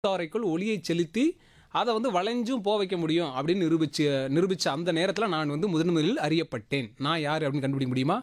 தாரைக்குள் ஒளியை செலுத்தி அதை வந்து வளைஞ்சும் போக வைக்க முடியும் அப்படின்னு நிரூபிச்சு நிரூபிச்ச அந்த நேரத்தில் நான் வந்து முதன் முதலில் அறியப்பட்டேன் நான் யார் அப்படின்னு கண்டுபிடிக்க முடியுமா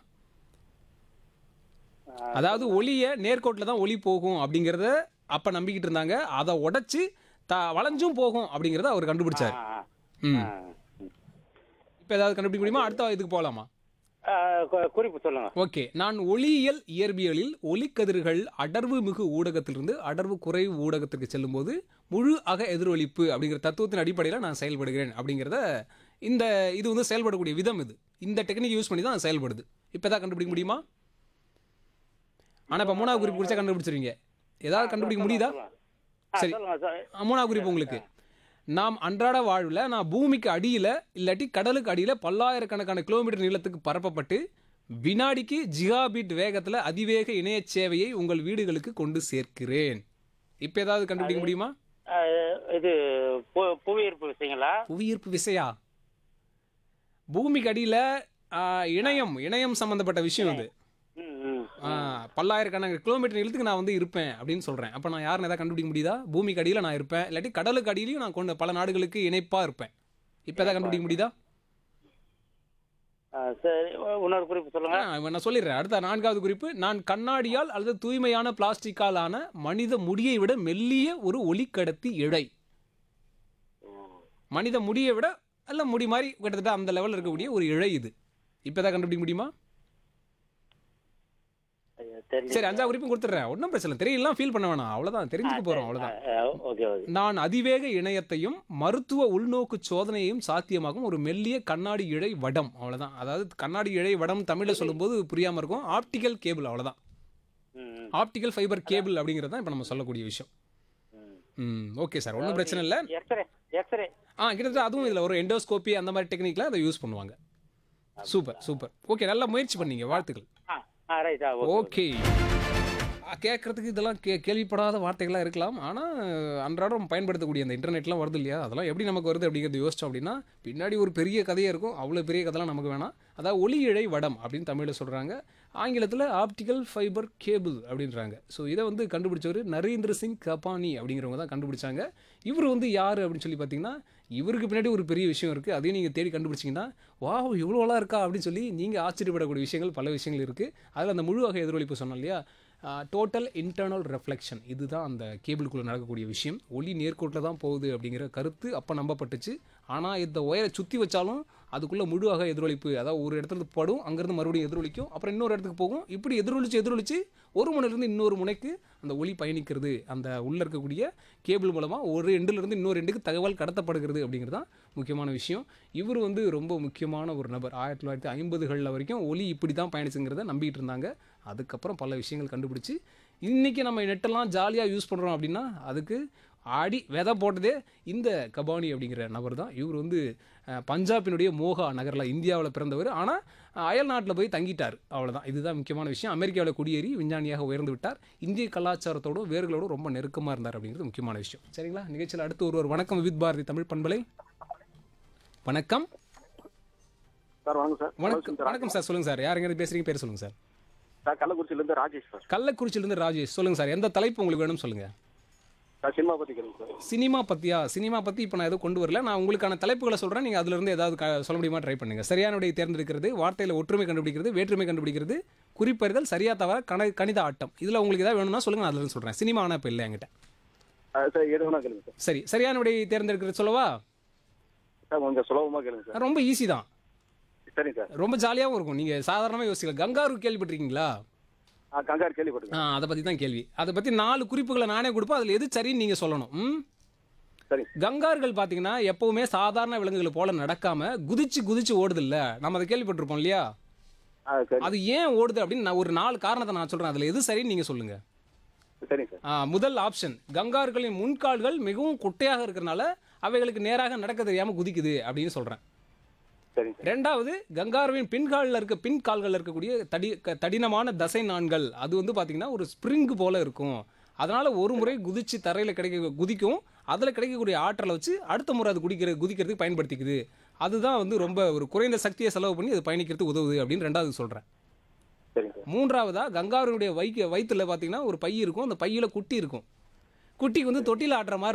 அதாவது ஒளியை நேர்கோட்டில் தான் ஒளி போகும் அப்படிங்கிறத அப்போ நம்பிக்கிட்டு இருந்தாங்க அதை உடைச்சு த வளைஞ்சும் போகும் அப்படிங்கிறத அவர் கண்டுபிடிச்சார் ஆ, ம் ஆ. இப்போ ஏதாவது கண்டுபிடிக்க முடியுமா அடுத்த இதுக்கு போகலாமா ஆ, கு- குறிப்பு சொல்லுங்க ஓகே நான் ஒளியியல் இயற்பியலில் ஒளிக்கதிர்கள் அடர்வு மிகு ஊடகத்திலிருந்து அடர்வு குறைவு ஊடகத்திற்கு செல்லும்போது முழு அக எதிரொலிப்பு அப்படிங்கிற தத்துவத்தின் அடிப்படையில் நான் செயல்படுகிறேன் அப்படிங்கிறத இந்த இது வந்து செயல்படக்கூடிய விதம் இது இந்த டெக்னிக் யூஸ் பண்ணி தான் செயல்படுது இப்போ எதாவது கண்டுபிடிக்க முடியுமா ஆனால் இப்போ மூணாவது குறிப்பு குறிச்சா கண்டுபிடிச்சிருவீங்க ஏதாவது கண்டுபிடிக்க முடியுதா ஆ, சரி. சொல்லுங்க சார் ஆ, மூணாவது குறிப்பு உங்களுக்கு நாம் அன்றாட வாழ்வில் நான் பூமிக்கு அடியில் இல்லாட்டி கடலுக்கு அடியில் பல்லாயிரக்கணக்கான கிலோமீட்டர் நீளத்துக்கு பரப்பப்பட்டு வினாடிக்கு ஜிகாபிட் வேகத்தில் அதிவேக இணைய சேவையை உங்கள் வீடுகளுக்கு கொண்டு சேர்க்கிறேன் இப்போ ஏதாவது கண்டுபிடிக்க முடியுமா ஆ, இது பு- புவியீர்ப்பு விஷயங்களா புவியீர்ப்பு விசையா பூமிக்கு அடியில் இணையம் இணையம் சம்பந்தப்பட்ட விஷயம் அது ம், ம். ஆ, பல்லாயிரக்கணக்கான கிலோமீட்டர் நீளத்துக்கு நான் வந்து இருப்பேன் அப்படின்னு சொல்கிறேன் அப்போ நான் யாருன்னு எதாவது கண்டுபிடிக்க முடியுதா பூமிக்கு அடியில் நான் இருப்பேன் இல்லாட்டி கடலுக்கு அடியிலையும் நான் கொண்டு பல நாடுகளுக்கு இணைப்பாக இருப்பேன் இப்போ எதாவது கண்டுபிடிக்க முடியுதா ஆ, சரி இன்னொரு குறிப்பு சொல்லுங்க ஆ, இப்ப நான் சொல்லிடுறேன் அடுத்த நான்காவது குறிப்பு நான் கண்ணாடியால் அல்லது தூய்மையான பிளாஸ்டிக்கால் ஆன மனித முடியை விட மெல்லிய ஒரு ஒளிக்கடத்தி இழை மனித முடியை விட அல்ல முடி மாதிரி கிட்டத்தட்ட அந்த லெவலில் இருக்கக்கூடிய ஒரு இழை இது இப்போ எதாவது கண்டுபிடிக்க முடியுமா ஐயா, தெரியல சரி அஞ்சாவது குறிப்பும் கொடுத்துட்றேன் ஒன்றும் பிரச்சனை இல்லை தெரியலாம் ஃபீல் பண்ண வேணாம் அவ்வளோதான் தெரிஞ்சுக்க போகிறோம் அவ்வளோதான் ஆ, ஓகே ஓகே நான் அதிவேக இணையத்தையும் மருத்துவ உள்நோக்கு சோதனையையும் சாத்தியமாகும் ஒரு மெல்லிய கண்ணாடி இழை வடம் அவ்வளவுதான் அதாவது கண்ணாடி இழை வடம் தமிழில் சொல்லும்போது புரியாம இருக்கும் ஆப்டிக்கல் கேபிள் அவ்வளவுதான் ம், ம், ஆப்டிக்கல் ஃபைபர் கேபிள் அப்படிங்கிறது தான் இப்போ நம்ம சொல்லக்கூடிய விஷயம் ம். ம் ஓகே சார் ஒன்றும் பிரச்சனை இல்லை எக்ஸ்ரே எக்ஸ்ரே ஆ கிட்டத்தட்ட அதுவும் இதில் ஒரு எண்டோஸ்கோப்பி அந்த மாதிரி டெக்னிக்கில் அதை யூஸ் பண்ணுவாங்க சூப்பர் சூப்பர் ஓகே நல்லா முயற்சி பண்ணீங்க வாழ்த்துக்கள் ah ah right ah okay okay கேட்குறதுக்கு இதெல்லாம் கே கேள்விப்படாத வார்த்தைகளாக இருக்கலாம் ஆனால் அன்றாடம் பயன்படுத்தக்கூடிய அந்த இன்டர்நெட்லாம் வருது இல்லையா அதெல்லாம் எப்படி நமக்கு வருது அப்படிங்கிறது யோசிச்சோம் அப்படின்னா பின்னாடி ஒரு பெரிய கதையே இருக்கும் அவ்வளோ பெரிய கதைலாம் நமக்கு வேணாம் அதாவது ஒளி இழை வடம் அப்படின்னு தமிழில் சொல்கிறாங்க ஆங்கிலத்தில் ஆப்டிக்கல் ஃபைபர் கேபிள் அப்படின்றாங்க ஸோ இதை வந்து கண்டுபிடிச்சவர் நரேந்திர சிங் கபானி அப்படிங்கிறவங்க தான் கண்டுபிடிச்சாங்க இவர் வந்து யார் அப்படின்னு சொல்லி பார்த்தீங்கன்னா இவருக்கு பின்னாடி ஒரு பெரிய விஷயம் இருக்குது அதையும் நீங்கள் தேடி கண்டுபிடிச்சிங்கன்னா வாவ் இவ்வளோலாம் இருக்கா அப்படின்னு சொல்லி நீங்கள் ஆச்சரியப்படக்கூடிய விஷயங்கள் பல விஷயங்கள் இருக்குது அதில் அந்த முழு வகை எதிரொலிப்பு சொன்னோம் இல்லையா டோட்டல் இன்டர்னல் ரெஃப்ளெக்ஷன் இதுதான் அந்த கேபிளுக்குள்ளே நடக்கக்கூடிய விஷயம் ஒளி நேர்கோட்டில் தான் போகுது அப்படிங்கிற கருத்து அப்போ நம்பப்பட்டுச்சு ஆனால் இந்த ஒயரை சுற்றி வச்சாலும் அதுக்குள்ளே முழு வகை எதிரொலிப்பு அதாவது ஒரு இடத்துல இருந்து படும் அங்கேருந்து மறுபடியும் எதிரொலிக்கும் அப்புறம் இன்னொரு இடத்துக்கு போகும் இப்படி எதிரொலிச்சு எதிரொலிச்சு ஒரு முனையிலிருந்து இன்னொரு முனைக்கு அந்த ஒளி பயணிக்கிறது அந்த உள்ளே இருக்கக்கூடிய கேபிள் மூலமாக ஒரு எண்டிலிருந்து இன்னொரு எண்டுக்கு தகவல் கடத்தப்படுகிறது அப்படிங்கிறது தான் முக்கியமான விஷயம் இவர் வந்து ரொம்ப முக்கியமான ஒரு நபர் ஆயிரத்தி தொள்ளாயிரத்தி ஐம்பதுகளில் வரைக்கும் ஒளி இப்படி தான் பயணிச்சுங்கிறத நம்பிட்டு இருந்தாங்க அதுக்கப்புறம் பல விஷயங்கள் கண்டுபிடிச்சு இன்றைக்கி நம்ம நெட்டெல்லாம் ஜாலியாக யூஸ் பண்ணுறோம் அப்படின்னா அதுக்கு ஆடி விதை போட்டதே இந்த கபானி அப்படிங்கிற நபர் தான் இவர் வந்து அஹ், பஞ்சாபினுடைய மோகா நகரில் இந்தியாவில் பிறந்தவர் ஆனால் அயல் நாட்டில் போய் தங்கிட்டார் அவ்வளவுதான் இதுதான் முக்கியமான விஷயம் அமெரிக்காவில் குடியேறி விஞ்ஞானியாக உயர்ந்து விட்டார் இந்திய கலாச்சாரத்தோடும் வேர்களோடும் ரொம்ப நெருக்கமாக இருந்தார் அப்படிங்கிறது முக்கியமான விஷயம் சரிங்களா நிகழ்ச்சியில் அடுத்து ஒருவர் வணக்கம் வித் பாரதி தமிழ் பண்பலை வணக்கம் சார் வணக்கம் சார் வணக்கம் வணக்கம் சார் சொல்லுங்கள் சார் யாருங்க பேசுகிறீங்க பேர் சொல்லுங்கள் சார் சார் கள்ளக்குறிச்சியிலேருந்து ராஜேஷ் சார் கள்ளக்குறிச்சியிலேருந்து ராஜேஷ் சொல்லுங்கள் சார் எந்த தலைப்பு உங்களுக்கு வேணும் சொல்லுங்கள் சார் சினிமா பற்றி கேளுங்க சார் சினிமா பற்றியா சினிமா பற்றி இப்போ நான் எதுவும் கொண்டு வரல நான் உங்களுக்கான தலைப்புகளை சொல்கிறேன் நீங்கள் அதுலேருந்து ஏதாவது க- சொல்ல முடியுமா ட்ரை பண்ணுங்க சரியான விடையை தேர்ந்தெடுக்கிறது வார்த்தையில் ஒற்றுமை கண்டுபிடிக்கிறது வேற்றுமை கண்டுபிடிக்கிறது குறிப்பறிதல் சரியா தவிர கண கணித ஆட்டம் இதில் உங்களுக்கு ஏதாவது வேணும்னா சொல்லுங்க நான் அதில் சொல்கிறேன் சினிமா ஆனால் இப்போ இல்லை என்கிட்ட ஆ, சார் எது வேணா கேளுங்க சார் சரி சரியான விடையை தேர்ந்தெடுக்கிறது சொல்லவா சார் கொஞ்சம் சுலபமாக கேளுங்க சார் ரொம்ப ஈஸி தான் சரிங்க சார் ரொம்ப ஜாலியாகவும் இருக்கும் நீங்கள் சாதாரணமாக யோசிக்கலாம் கங்காரு கேள்விப்பட்டிருக்கீங்களா ஆ கங்கார் கேள்விப்பட்டிருக்கேன் ஆ அதை பற்றி தான் கேள்வி அதை பற்றி நாலு குறிப்புகளை நானே கொடுப்பேன் அதில் எது சரின்னு நீங்கள் சொல்லணும் ம் சரிங்க கங்கார்கள் பார்த்தீங்கன்னா எப்பவுமே சாதாரண விலங்குகளை போல நடக்காம குதிச்சு குதிச்சு ஓடுது இல்ல நம்ம அதை கேள்விப்பட்டிருப்போம் இல்லையா ஆ சரி அது ஏன் ஓடுது அப்படின்னு நான் ஒரு நாலு காரணத்தை நான் சொல்றேன் அதுல எது சரின்னு நீங்க சொல்லுங்க சரிங்க சார் ஆ, முதல் ஆப்ஷன் கங்கார்களின் முன்கால்கள் மிகவும் குட்டையாக இருக்கிறனால அவைகளுக்கு நேராக நடக்க தெரியாம குதிக்குது அப்படின்னு சொல்றேன் சரிங்க சார் ரெண்டாவது கங்காருவின் பின்காலில் இருக்க பின் கால்கள் இருக்கக்கூடிய தடி க- தடினமான தசை நாண்கள் அது வந்து பார்த்தீங்கன்னா ஒரு ஸ்ப்ரிங் போல இருக்கும் அதனால ஒரு முறை குதிச்சு தரையில் கிடைக்க குதிக்கும் அதில் கிடைக்கக்கூடிய ஆற்றலை வச்சு அடுத்த முறை அது குடிக்கிற குதிக்கிறதுக்கு பயன்படுத்திக்குது அதுதான் வந்து ரொம்ப ஒரு குறைந்த சக்தியை செலவு பண்ணி அது பயணிக்கிறதுக்கு உதவுது அப்படின்னு ரெண்டாவது சொல்கிறேன் சரிங்க சார் மூன்றாவதா கங்காருடைய வைக்க வயிற்றுல பார்த்தீங்கன்னா ஒரு பை இருக்கும் அந்த பையில குட்டி இருக்கும் குட்டிக்கு வந்து தொட்டியில் ஆட்டுற மாதிரி